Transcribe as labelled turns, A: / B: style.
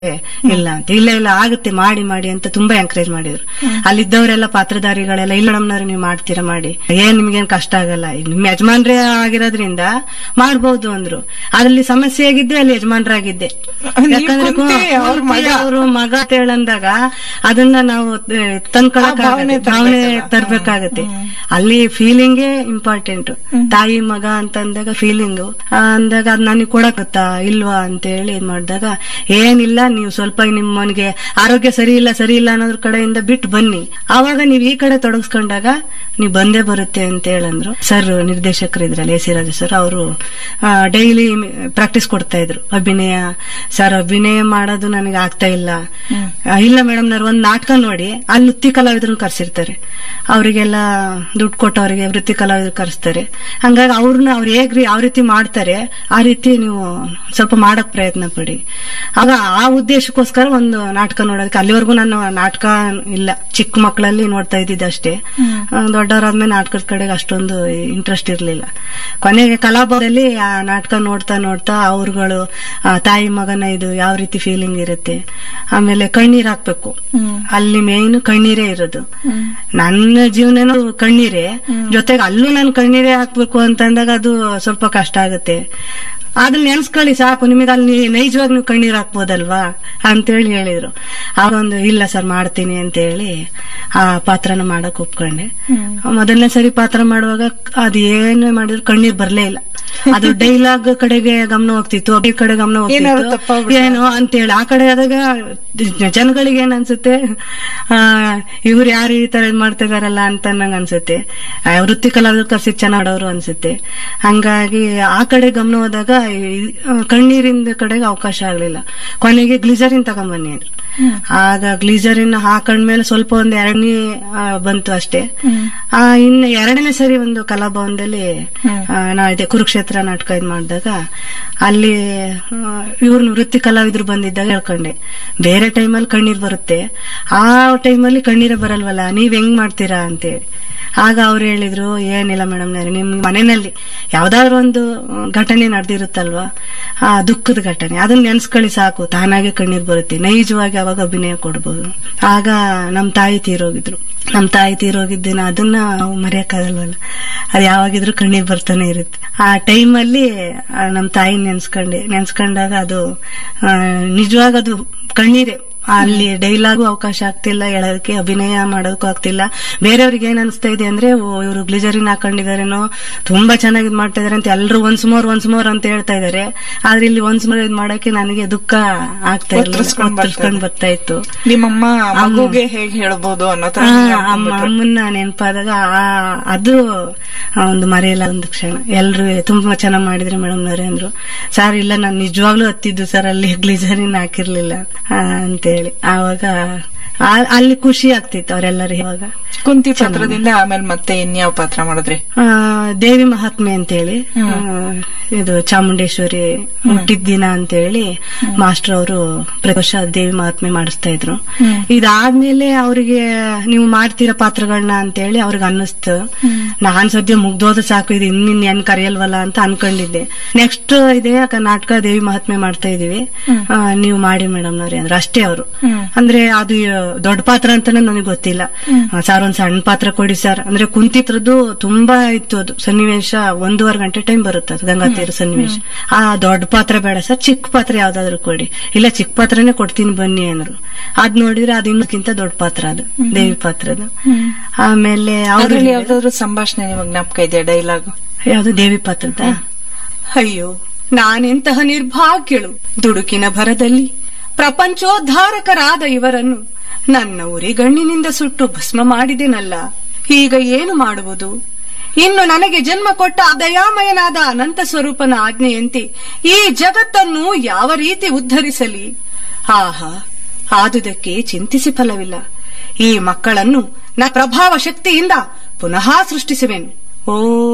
A: ಇಲ್ಲ ಅಂತ ಇಲ್ಲ ಇಲ್ಲ ಆಗುತ್ತೆ ಮಾಡಿ ಮಾಡಿ ಅಂತ ತುಂಬಾ ಎಂಕರೇಜ್ ಮಾಡಿದ್ರು ಅಲ್ಲಿದ್ದವರೆಲ್ಲ ಪಾತ್ರಧಾರಿಗಳೆಲ್ಲ ಇಲ್ಲ ನಮ್ನವ್ರು ನೀವು ಮಾಡ್ತೀರಾ ಮಾಡಿ ಏನ್ ನಿಮ್ಗೇನ್ ಕಷ್ಟ ಆಗಲ್ಲ ಈಗ ನಿಮ್ ಯಜಮಾನ್ರೇ ಆಗಿರೋದ್ರಿಂದ ಮಾಡ್ಬೋದು ಅಂದ್ರು ಅದ್ರಲ್ಲಿ ಸಮಸ್ಯೆ ಆಗಿದ್ದೆ ಅಲ್ಲಿ ಯಜಮಾನ್ರಾಗಿದ್ದೆ
B: ನೀವು
A: ಯಾಕಂದ್ರೆ
B: ಕುಂತಿ ಅವ್ರ ಮಗ.
A: ಅವರು ಮಗ ಅಂತ ಹೇಳಂದಾಗ ಅದನ್ನ ನಾವು ತಂದ್ಕೊಳಕ್
B: ಆ ಭಾವನೆ
A: ಭಾವನೆ
B: ತರ್ಬೇಕಲ್ಲ.
A: ತರ್ಬೇಕಾಗತ್ತೆ ಅಲ್ಲಿ ಫೀಲಿಂಗೇ ಇಂಪಾರ್ಟೆಂಟ್ ತಾಯಿ ಮಗ ಅಂತ ಅಂದಾಗ ಫೀಲಿಂಗ್ ಅಂದಾಗ ಅದ್ ನನಗೆ ಕೊಡಕತ್ತಾ ಇಲ್ವಾ ಅಂತ ಹೇಳಿ ಇದ್ ಮಾಡಿದಾಗ ಏನಿಲ್ಲ ನೀವು ಸ್ವಲ್ಪ ನಿಮ್ಮನಿಗೆ ಆರೋಗ್ಯ ಸರಿ ಇಲ್ಲ ಸರಿ ಇಲ್ಲ ಅನ್ನೋದ್ರ ಕಡೆಯಿಂದ ಬಿಟ್ಟು ಬನ್ನಿ ಆವಾಗ ನೀವು ಈ ಕಡೆ ತೊಡಗಿಸ್ಕೊಂಡಾಗ ನೀವು ಬಂದೇ ಬರುತ್ತೆ ಅಂತ ಹೇಳಂದ್ರು ಸರ್ ನಿರ್ದೇಶಕರು ಇದ್ರಲ್ಲ ಎ ಸಿ ರಾಜು ಸರ್ ಅವರು ಡೈಲಿ ಪ್ರಾಕ್ಟೀಸ್ ಕೊಡ್ತಾ ಇದ್ರು ಅಭಿನಯ ಸರ್ ಅಭಿನಯ ಮಾಡೋದು ನನಗೆ ಆಗ್ತಾ ಇಲ್ಲ ಆ, ಇಲ್ಲ ಮೇಡಮ್ ನಾನು ಒಂದ್ ನಾಟಕ ನೋಡಿ ಅಲ್ಲಿ ವೃತ್ತಿ ಕಲಾವಿದ್ರನ್ನ ಕರ್ಸಿರ್ತಾರೆ ಅವರಿಗೆಲ್ಲ ದುಡ್ಡು ಕೊಟ್ಟವರಿಗೆ ವೃತ್ತಿ ಕಲಾವಿದ್ರು ಕರೆಸ್ತಾರೆ ಹಂಗಾಗಿ ಅವ್ರನ್ನ ಅವ್ರು ಹೇಗ್ ಯಾವ ರೀತಿ ಮಾಡ್ತಾರೆ ಆ ರೀತಿ ನೀವು ಸ್ವಲ್ಪ ಮಾಡಕ್ ಪ್ರಯತ್ನ ಪಡಿ ಆಗ ಆ ಉದ್ದೇಶಕ್ಕೋಸ್ಕರ ಒಂದು ನಾಟಕ ನೋಡೋದಕ್ಕೆ ಅಲ್ಲಿವರೆಗೂ ನಾನು ನಾಟಕ ಇಲ್ಲ ಚಿಕ್ಕ ಮಕ್ಕಳಲ್ಲಿ ನೋಡ್ತಾ ಇದ್ದಿದ್ದೆ ಅಷ್ಟೇ ಆ, ದೊಡ್ಡವರಾದ್ಮೇಲೆ ನಾಟಕದ ಕಡೆಗೆ ಅಷ್ಟೊಂದು ಇಂಟ್ರೆಸ್ಟ್ ಇರ್ಲಿಲ್ಲ ಕೊನೆಗೆ ಕಲಾಭವನದಲ್ಲಿ ಆ ನಾಟಕ ನೋಡ್ತಾ ನೋಡ್ತಾ ಅವ್ರುಗಳು ಆ, ತಾಯಿ ಮಗನ ಇದು ಯಾವ ರೀತಿ ಫೀಲಿಂಗ್ ಇರುತ್ತೆ ಆಮೇಲೆ ಕಣ್ಣೀರ್ ಹಾಕ್ಬೇಕು ಅಲ್ಲಿ ಮೇನ್ ಕಣ್ಣೀರೇ ಇರೋದು ನನ್ನ ಜೀವನನೂ ಕಣ್ಣೀರೇ ಜೊತೆಗೆ ಅಲ್ಲೂ ನಾನು ಕಣ್ಣೀರೇ ಹಾಕ್ಬೇಕು ಅಂತಂದಾಗ ಅದು ಸ್ವಲ್ಪ ಕಷ್ಟ ಆಗುತ್ತೆ ಅದನ್ನ ನೆನ್ಸ್ಕೊಳ್ಳಿ ಸಾಕು ನಿಮಗೆ ಅಲ್ಲಿ ನೈಜವಾಗಿ ನೀವು ಕಣ್ಣೀರ್ ಹಾಕ್ಬೋದಲ್ವಾ ಅಂತೇಳಿ ಹೇಳಿದ್ರು ಆಗ ಒಂದು ಇಲ್ಲ ಸರ್ ಮಾಡ್ತೀನಿ ಅಂತ ಹೇಳಿ ಆ ಪಾತ್ರನ ಮಾಡಕ್ ಒಪ್ಕೊಂಡೆ ಮೊದಲನೇ ಸರಿ ಪಾತ್ರ ಮಾಡುವಾಗ ಅದ್ ಏನೇ ಮಾಡಿದ್ರು ಕಣ್ಣೀರ್ ಬರ್ಲೇ ಇಲ್ಲ ಅದು ಡೈಲಾಗ್ ಕಡೆಗೆ ಗಮನ ಹೋಗ್ತಿತ್ತು ಈ ಕಡೆ ಗಮನ
B: ಏನಾದ್ರು
A: ಹೋಗ್ತಿತ್ತು
B: ತಪ್ಪಾಗ್ಬಿಡ್ತು.
A: ಏನೋ ಅಂತೇಳಿ ಆ ಕಡೆ ಆದಾಗ ಜನಗಳಿಗೆ ಏನ್ ಅನ್ಸುತ್ತೆ ಆ, ಇವ್ರು ಯಾರು ಈ ತರ ಇದ್ ಮಾಡ್ತಾ ಇದಾರಲ್ಲ ಅಂತ ನಂಗೆ ಅನ್ಸುತ್ತೆ ಆ, ವೃತ್ತಿ ಕಲಾವಿದ್ರು ಕರ್ಸಿ ಚೆನ್ನಾಡೋರು ಅನ್ಸುತ್ತೆ ಹಂಗಾಗಿ ಆ ಕಡೆ ಗಮನ ಹೋದಾಗ ಈ- ಆ, ಕಣ್ಣೀರಿನ ಕಡೆಗೆ ಅವಕಾಶ ಆಗ್ಲಿಲ್ಲ ಕೊನೆಗೆ ಗ್ಲಿಸರಿನ್ ತಗೊಂಬನ್ನಿ ಅಂದ್ರು ಆಗ ಗ್ಲಿಸರಿನ್ ಹಾಕೊಂಡ್ಮೇಲೆ ಸ್ವಲ್ಪ ಒಂದ್ ಎರಡನೇ ಆ, ಬಂತು ಅಷ್ಟೇ ಆ ಇನ್ನು ಎರಡನೇ ಸರಿ ಒಂದು ಕಲಾಭವನದಲ್ಲಿ ಆ, ನಾ ಇದೆ ಕುರುಕ್ಷೇತ್ರ ನಾಟಕ ಇದ್ ಮಾಡಿದಾಗ ಅಲ್ಲಿ ಇವ್ರನ್ನ ವೃತ್ತಿ ಕಲಾವಿದ್ರು ಬಂದಿದ್ದಾಗ ಹೇಳ್ಕೊಂಡೆ ಬೇರೆ ಟೈಮಲ್ಲಿ ಕಣ್ಣೀರ್ ಬರುತ್ತೆ ಆ ಟೈಮಲ್ಲಿ ಕಣ್ಣೀರೇ ಬರಲ್ವಲ್ಲ ನೀವ್ ಹೆಂಗ್ ಮಾಡ್ತೀರಾ ಅಂತೇಳಿ ಆಗ ಅವ್ರು ಹೇಳಿದ್ರು ಏನಿಲ್ಲ ಮೇಡಮ್ ನಿಮ್ ಮನೆಯಲ್ಲಿ ಯಾವ್ದಾದ್ರು ಒಂದು ಘಟನೆ ನಡೆದಿರುತ್ತಲ್ವಾ ಆ ದುಃಖದ ಘಟನೆ ಅದನ್ನ ನೆನ್ಸ್ಕೊಳ್ಳಿ ಸಾಕು ತಾನಾಗೆ ಕಣ್ಣೀರ್ ಬರುತ್ತೆ ನೈಜವಾಗಿ ಅವಾಗ ಅಭಿನಯ ಕೊಡ್ಬೋದು ಆಗ ನಮ್ ತಾಯಿ ತೀರೋಗಿದ್ರು ನಮ್ ತಾಯಿ ತೀರೋಗಿದ್ದಿನ ಅದನ್ನ ನಾವು ಮರೆಯಕ್ಕಾಗಲ್ವಲ್ಲ ಅದು ಯಾವಾಗಿದ್ರು ಕಣ್ಣೀರ್ ಬರ್ತಾನೆ ಇರುತ್ತೆ ಆ ಟೈಮಲ್ಲಿ ನಮ್ ತಾಯಿ ನೆನ್ಸ್ಕೊಂಡೆ ನೆನ್ಸ್ಕೊಂಡಾಗ ಅದು ಆ, ನಿಜವಾಗ ಅದು ಕಣ್ಣೀರೇ ಅಲ್ಲಿ ಡೈಲಾಗು ಅವಕಾಶ ಆಗ್ತಿಲ್ಲ ಹೇಳೋದಕ್ಕೆ ಅಭಿನಯ ಮಾಡೋದಕ್ಕೂ ಆಗ್ತಿಲ್ಲ ಬೇರೆಯವ್ರಿಗೆ ಏನ್ ಅನಿಸ್ತಾ ಇದೆ ಅಂದ್ರೆ ಇವರು ಗ್ಲಿಜರಿನ್ ಹಾಕೊಂಡಿದಾರೇನೋ ತುಂಬಾ ಚೆನ್ನಾಗಿ ಇದ್ ಮಾಡ್ತಾ ಇದಾರೆ ಅಂತ ಎಲ್ಲರೂ ಒನ್ಸ್ ಮೋರ್ ಒನ್ಸ್ ಮೋರ್ ಅಂತ ಹೇಳ್ತಾ ಇದಾರೆ ಆದ್ರೆ ಇಲ್ಲಿ ಒನ್ಸ್ ಮೋರ್ ಇದ್ ಮಾಡಕ್ಕೆ ನನಗೆ ದುಃಖ ಆಗ್ತಾ ಇಲ್ಲ
B: ಒತ್ತರಿಸ್ಕೊಂಡ್ ಬರ್ತಾ
A: ಒತ್ತರಿಸ್ಕೊಂಡ್ ಬರ್ತಾ ಇತ್ತು
B: ನಿಮ್ಮಮ್ಮ ಮಗುಗೆ ಹೇಗ್ ಹೇಳ್ಬೋದು ಅನ್ನೋ ತರ
A: ಆ,
B: ನೀವ್
A: ಅಮ್ಮ
B: ಅನ್ಕೊಂಡ್ಬಿಟ್ರೆ.
A: ಅಮ್ಮನ್ನ ನೆನಪಾದಾಗ ಅದು ಆ ಒಂದು ಮರೆಯಲ್ಲ ಒಂದು ಕ್ಷಣ ಎಲ್ರು ತುಂಬಾ ಚೆನ್ನಾಗ್ ಮಾಡಿದ್ರಿ ಮೇಡಮ್ ನವರೇ ಅಂದ್ರು ಸರ್ ಇಲ್ಲ ನಾನು ನಿಜವಾಗ್ಲೂ ಹತ್ತಿದ್ದು ಸರ್ ಅಲ್ಲಿ ಗ್ಲಿಜರಿನ್ ಹಾಕಿರ್ಲಿಲ್ಲ ಆ, ಅಂತೇಳಿ ಆವಾಗ ಆ- ಅಲ್ಲಿ ಖುಷಿ ಆಗ್ತಿತ್ತು ಅವರೆಲ್ಲರೂ ಇವಾಗ
B: ಕುಂತಿ ಪಾತ್ರದಿಂದ ಆಮೇಲೆ ಮತ್ತೆ ಇನ್ಯಾವ ಪಾತ್ರ ಮಾಡಿದ್ರಿ
A: ಆ, ದೇವಿ ಮಹಾತ್ಮೆ ಅಂತೇಳಿ ಆ, ಇದು ಚಾಮುಂಡೇಶ್ವರಿ ಹುಟ್ಟಿದ ದಿನ ಅಂತೇಳಿ ಮಾಸ್ಟರ್ ಅವರು ಪ್ರತಿ ವರ್ಷ ದೇವಿ ಮಹಾತ್ಮೆ ಮಾಡಿಸ್ತಾ ಇದ್ರು ಇದಾದ್ಮೇಲೆ ಅವರಿಗೆ ನೀವು ಮಾಡ್ತೀರಾ ಪಾತ್ರಗಳನ್ನ ಅಂತೇಳಿ ಅವ್ರಿಗೆ ಅನ್ನಿಸ್ತು ನಾನ್ ಸದ್ಯ ಮುಗ್ದೋದ ಸಾಕು ಇದು ಇನ್ನಿನ್ ಏನ್ ಕರೆಯಲ್ವಲ್ಲ ಅಂತ ಅನ್ಕೊಂಡಿದ್ದೆ ನೆಕ್ಸ್ಟ್ ಇದೆ ಅಕ್ಕ ನಾಟಕ ದೇವಿ ಮಹಾತ್ಮೆ ಮಾಡ್ತಾ ಇದೀವಿ ಆ, ನೀವು ಮಾಡಿ ಮೇಡಮ್ ನವ್ರಿ ಅಂದ್ರೆ ಅಷ್ಟೇ ಅವರು ಅಂದ್ರೆ ಅದು ಆ, ದೊಡ್ಡ ಪಾತ್ರ ಅಂತಾನೆ ನನಗೆ ಗೊತ್ತಿಲ್ಲ ಸರ್ ಒಂದ್ ಸಣ್ಣ ಪಾತ್ರ ಕೊಡಿ ಸರ್ ಅಂದ್ರೆ ಕುಂತಿತ್ರದ್ದು ತುಂಬಾ ಇತ್ತು ಅದು ಸನ್ನಿವೇಶ ಒಂದೂವರೆ ಗಂಟೆ ಟೈಮ್ ಬರುತ್ತೆ ಅದು ಗಂಗಾ ತೀರ ಸನ್ನಿವೇಶ ಆ ದೊಡ್ಡ ಪಾತ್ರ ಬೇಡ ಸರ್ ಚಿಕ್ಕ ಪಾತ್ರ ಯಾವ್ದಾದ್ರು ಕೊಡಿ ಇಲ್ಲ ಚಿಕ್ಕ ಪಾತ್ರನೇ ಕೊಡ್ತೀನಿ ಬನ್ನಿ ಅಂದ್ರು ಅದ್ ನೋಡಿದ್ರೆ ಅದು ಇನ್ನಕ್ಕಿಂತ ದೊಡ್ಡ ಪಾತ್ರ ಅದು ದೇವಿ ಪಾತ್ರದ ಆಮೇಲೆ ಅವ್ರು
B: ಅದ್ರಲ್ಲಿ ಯಾವ್ದಾದ್ರು ಸಂಭಾಷಣೆ ನಿಮಗ್ ಜ್ಞಾಪಕ ಇದೆಯಾ ಡೈಲಾಗ್
A: ಯಾವ್ದು ದೇವಿ ಪಾತ್ರದ ಅಯ್ಯೋ ನಾನೆಂತಹ ನಿರ್ಭಾಗ್ಯಳು ದುಡುಕಿನ ಭರದಲ್ಲಿ ಪ್ರಪಂಚೋದ್ಧಾರಕರಾದ ಇವರನ್ನು ನನ್ನ ಉರಿಗಣ್ಣಿನಿಂದ ಸುಟ್ಟು ಭಸ್ಮ ಮಾಡಿದೆನಲ್ಲ ಈಗ ಏನು ಮಾಡುವುದು ಇನ್ನು ನನಗೆ ಜನ್ಮ ಕೊಟ್ಟ ಆ ದಯಾಮಯನಾದ ಅನಂತ ಸ್ವರೂಪನ ಆಜ್ಞೆಯಂತೆ ಈ ಜಗತ್ತನ್ನು ಯಾವ ರೀತಿ ಉದ್ಧರಿಸಲಿ ಆಹಾ ಆದುದಕ್ಕೆ ಚಿಂತಿಸಿ ಫಲವಿಲ್ಲ ಈ ಮಕ್ಕಳನ್ನು ನ ಪ್ರಭಾವ ಶಕ್ತಿಯಿಂದ ಪುನಃ ಸೃಷ್ಟಿಸುವೆನು ಓ